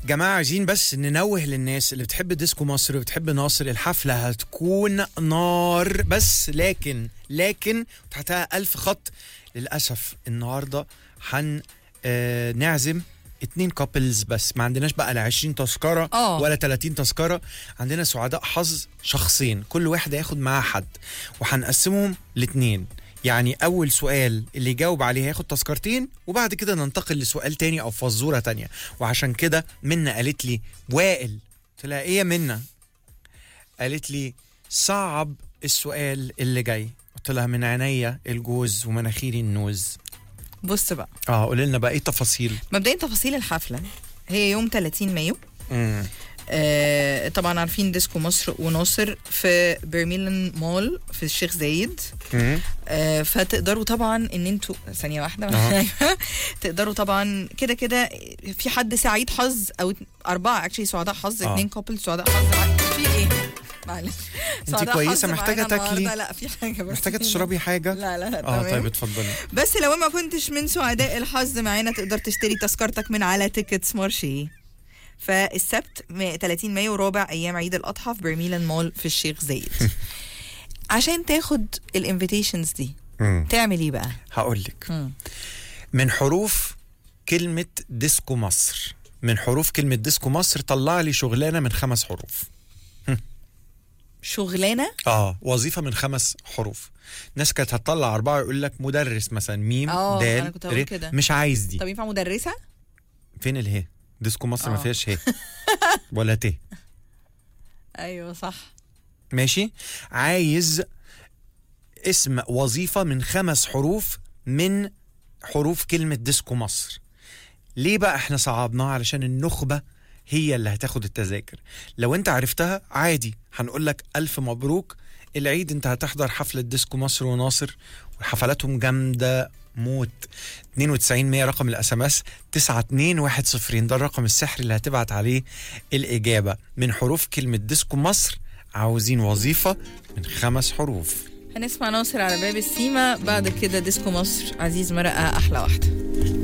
جماعة عايزين بس ننوه للناس اللي بتحب ديسكو مصر وبتحب ناصر الحفلة هتكون نار بس لكن لكن تحتها ألف خط للأسف النهاردة هن آه نعزم اتنين كابلز بس ما عندناش بقى لا 20 تذكرة آه. ولا 30 تذكرة عندنا سعداء حظ شخصين كل واحد هياخد معاه حد وهنقسمهم لاتنين يعني اول سؤال اللي يجاوب عليه هياخد تذكرتين وبعد كده ننتقل لسؤال تاني او فزوره تانية وعشان كده منا قالت لي وائل قلت لها ايه يا منا قالت لي صعب السؤال اللي جاي قلت لها من عينيا الجوز ومناخيري النوز بص بقى اه قولي لنا بقى ايه التفاصيل مبدئيا تفاصيل الحفله هي يوم 30 مايو مم. آه طبعا عارفين ديسكو مصر وناصر في برميلان مول في الشيخ زايد مم. آه فتقدروا طبعا ان انتوا ثانيه واحده أها. تقدروا طبعا كده كده في حد سعيد حظ او اربعه اكشلي سعداء حظ آه. اثنين كوبل سعداء حظ معاك. في ايه معلش انت سعداء كويسة حظ محتاجة معانا تاكلي؟ النهاردة. لا في حاجه بس محتاجه تشربي حاجه لا لا اه تمام. طيب اتفضلي بس لو ما كنتش من سعداء الحظ معانا تقدر تشتري تذكرتك من على تيكتس مارشي فالسبت م- 30 مايو رابع ايام عيد الاضحى في برميلان مول في الشيخ زايد عشان تاخد الانفيتيشنز دي مم. تعمل ايه بقى؟ هقول لك مم. من حروف كلمة ديسكو مصر من حروف كلمة ديسكو مصر طلع لي شغلانة من خمس حروف شغلانه اه وظيفة من خمس حروف ناس كانت هتطلع أربعة يقول لك مدرس مثلا ميم آه، أنا دال كنت هقول ر كده. مش عايز دي طب ينفع مدرسه؟ فين الهي ديسكو مصر ما آه. فيهاش هي ولا ت ايوه صح ماشي عايز اسم وظيفة من خمس حروف من حروف كلمة ديسكو مصر ليه بقى احنا صعبناها علشان النخبة هي اللي هتاخد التذاكر لو انت عرفتها عادي هنقول لك ألف مبروك العيد انت هتحضر حفلة ديسكو مصر وناصر وحفلاتهم جامدة موت 92 100 رقم الاس ام اس 921 ده الرقم السحري اللي هتبعت عليه الاجابه من حروف كلمه ديسكو مصر عاوزين وظيفه من خمس حروف هنسمع ناصر على باب السيما بعد كده ديسكو مصر عزيز مرقه احلى واحده